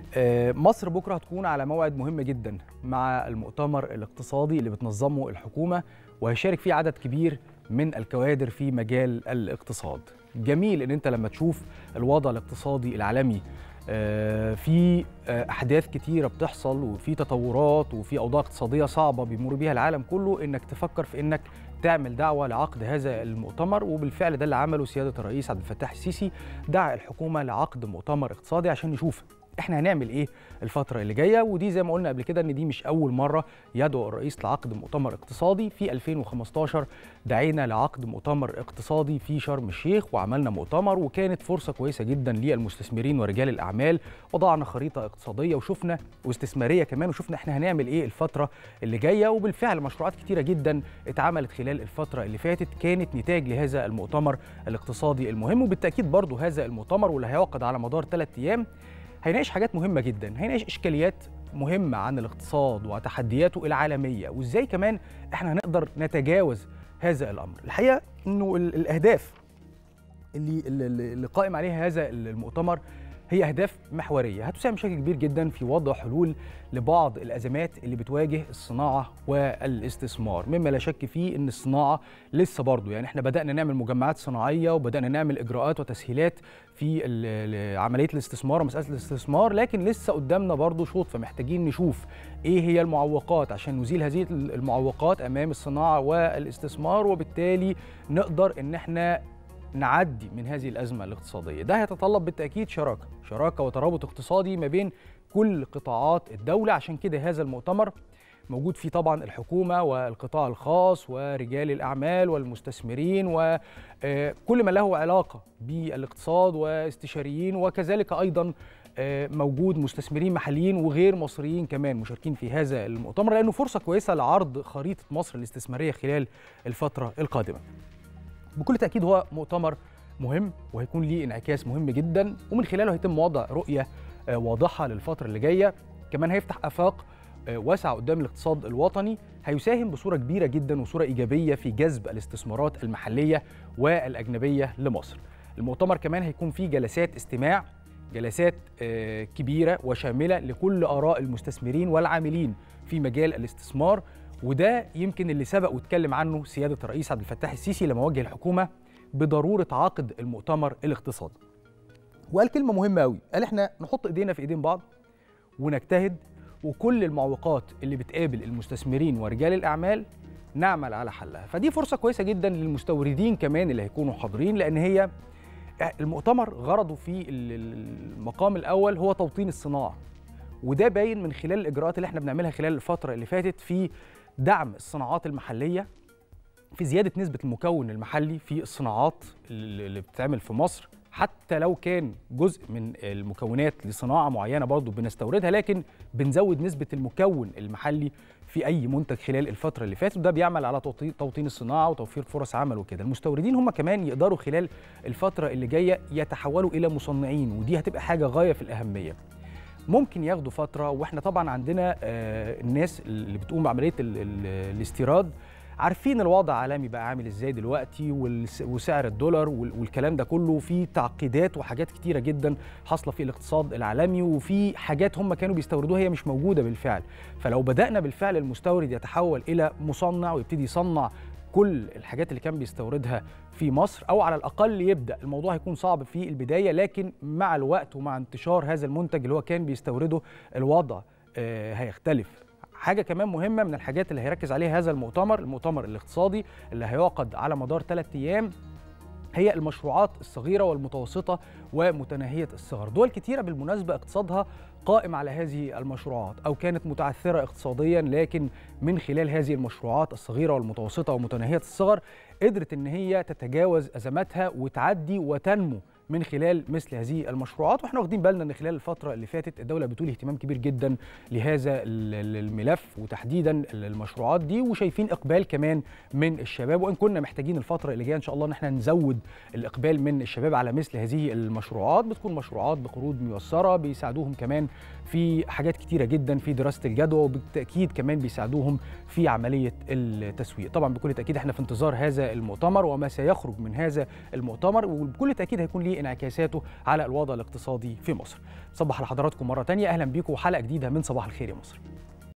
آه، مصر بكره هتكون على موعد مهم جدا مع المؤتمر الاقتصادي اللي بتنظمه الحكومه وهيشارك فيه عدد كبير من الكوادر في مجال الاقتصاد. جميل ان انت لما تشوف الوضع الاقتصادي العالمي آه، في آه، احداث كتيره بتحصل وفي تطورات وفي اوضاع اقتصاديه صعبه بيمر بيها العالم كله انك تفكر في انك تعمل دعوه لعقد هذا المؤتمر وبالفعل ده اللي عمله سياده الرئيس عبد الفتاح السيسي دعا الحكومه لعقد مؤتمر اقتصادي عشان نشوف احنا هنعمل ايه الفتره اللي جايه ودي زي ما قلنا قبل كده ان دي مش اول مره يدعو الرئيس لعقد مؤتمر اقتصادي في 2015 دعينا لعقد مؤتمر اقتصادي في شرم الشيخ وعملنا مؤتمر وكانت فرصه كويسه جدا للمستثمرين ورجال الاعمال وضعنا خريطه اقتصاديه وشفنا واستثماريه كمان وشفنا احنا هنعمل ايه الفتره اللي جايه وبالفعل مشروعات كتيره جدا اتعملت خلال الفتره اللي فاتت كانت نتاج لهذا المؤتمر الاقتصادي المهم وبالتاكيد برضو هذا المؤتمر واللي هيعقد على مدار ثلاث ايام هيناقش حاجات مهمة جدا هيناقش إشكاليات مهمة عن الاقتصاد وتحدياته العالمية وإزاي كمان إحنا هنقدر نتجاوز هذا الأمر الحقيقة إنه ال- الأهداف اللي, اللي اللي قائم عليها هذا المؤتمر هي أهداف محورية هتساهم بشكل كبير جدا في وضع حلول لبعض الأزمات اللي بتواجه الصناعة والاستثمار مما لا شك فيه إن الصناعة لسه برضو يعني إحنا بدأنا نعمل مجمعات صناعية وبدأنا نعمل إجراءات وتسهيلات في ال- ال- عملية الاستثمار ومسألة الاستثمار لكن لسه قدامنا برضو شوط فمحتاجين نشوف إيه هي المعوقات عشان نزيل هذه المعوقات أمام الصناعة والاستثمار وبالتالي نقدر إن إحنا نعدي من هذه الأزمة الاقتصادية ده هيتطلب بالتأكيد شراكة شراكة وترابط اقتصادي ما بين كل قطاعات الدولة عشان كده هذا المؤتمر موجود فيه طبعا الحكومة والقطاع الخاص ورجال الأعمال والمستثمرين وكل ما له علاقة بالاقتصاد واستشاريين وكذلك أيضا آه، موجود مستثمرين محليين وغير مصريين كمان مشاركين في هذا المؤتمر لأنه فرصة كويسة لعرض خريطة مصر الاستثمارية خلال الفترة القادمة بكل تأكيد هو مؤتمر مهم وهيكون ليه انعكاس مهم جدا ومن خلاله هيتم وضع رؤية آه، واضحة للفترة اللي جاية كمان هيفتح آفاق آه، واسعة قدام الاقتصاد الوطني هيساهم بصورة كبيرة جدا وصورة إيجابية في جذب الاستثمارات المحلية والأجنبية لمصر المؤتمر كمان هيكون فيه جلسات استماع جلسات آه، كبيرة وشاملة لكل آراء المستثمرين والعاملين في مجال الاستثمار وده يمكن اللي سبق واتكلم عنه سيادة الرئيس عبد الفتاح السيسي لما وجه الحكومة بضرورة عقد المؤتمر الاقتصادي وقال كلمة مهمة قوي قال احنا نحط ايدينا في ايدين بعض ونجتهد وكل المعوقات اللي بتقابل المستثمرين ورجال الأعمال نعمل على حلها فدي فرصة كويسة جدا للمستوردين كمان اللي هيكونوا حاضرين لأن هي المؤتمر غرضه في المقام الأول هو توطين الصناعة وده باين من خلال الإجراءات اللي احنا بنعملها خلال الفترة اللي فاتت في دعم الصناعات المحلية في زيادة نسبة المكون المحلي في الصناعات اللي بتتعمل في مصر حتى لو كان جزء من المكونات لصناعة معينة برضو بنستوردها لكن بنزود نسبة المكون المحلي في أي منتج خلال الفترة اللي فاتت وده بيعمل على توطي- توطين الصناعة وتوفير فرص عمل وكده المستوردين هم كمان يقدروا خلال الفترة اللي جاية يتحولوا إلى مصنعين ودي هتبقى حاجة غاية في الأهمية ممكن ياخدوا فترة واحنا طبعا عندنا آه، الناس اللي بتقوم بعملية ال- ال- الاستيراد عارفين الوضع عالمي بقى عامل ازاي دلوقتي والس- وسعر الدولار وال- والكلام ده كله في تعقيدات وحاجات كتيره جدا حاصله في الاقتصاد العالمي وفي حاجات هم كانوا بيستوردوها هي مش موجوده بالفعل فلو بدانا بالفعل المستورد يتحول الى مصنع ويبتدي يصنع كل الحاجات اللي كان بيستوردها في مصر او على الاقل يبدا الموضوع هيكون صعب في البدايه لكن مع الوقت ومع انتشار هذا المنتج اللي هو كان بيستورده الوضع آه، هيختلف حاجه كمان مهمه من الحاجات اللي هيركز عليها هذا المؤتمر المؤتمر الاقتصادي اللي هيعقد على مدار ثلاث ايام هي المشروعات الصغيره والمتوسطه ومتناهيه الصغر دول كتيره بالمناسبه اقتصادها قائم على هذه المشروعات او كانت متعثره اقتصاديا لكن من خلال هذه المشروعات الصغيره والمتوسطه ومتناهيه الصغر قدرت ان هي تتجاوز ازماتها وتعدي وتنمو من خلال مثل هذه المشروعات واحنا واخدين بالنا ان خلال الفتره اللي فاتت الدوله بتولي اهتمام كبير جدا لهذا ال- ال- الملف وتحديدا المشروعات دي وشايفين اقبال كمان من الشباب وان كنا محتاجين الفتره اللي جايه ان شاء الله ان احنا نزود الاقبال من الشباب على مثل هذه المشروعات بتكون مشروعات بقروض ميسره بيساعدوهم كمان في حاجات كتيره جدا في دراسه الجدوى وبالتاكيد كمان بيساعدوهم في عمليه التسويق طبعا بكل تاكيد احنا في انتظار هذا المؤتمر وما سيخرج من هذا المؤتمر وبكل تاكيد هيكون ليه يعني انعكاساته على الوضع الاقتصادي في مصر صبح على حضراتكم مره تانية اهلا بيكم وحلقه جديده من صباح الخير يا مصر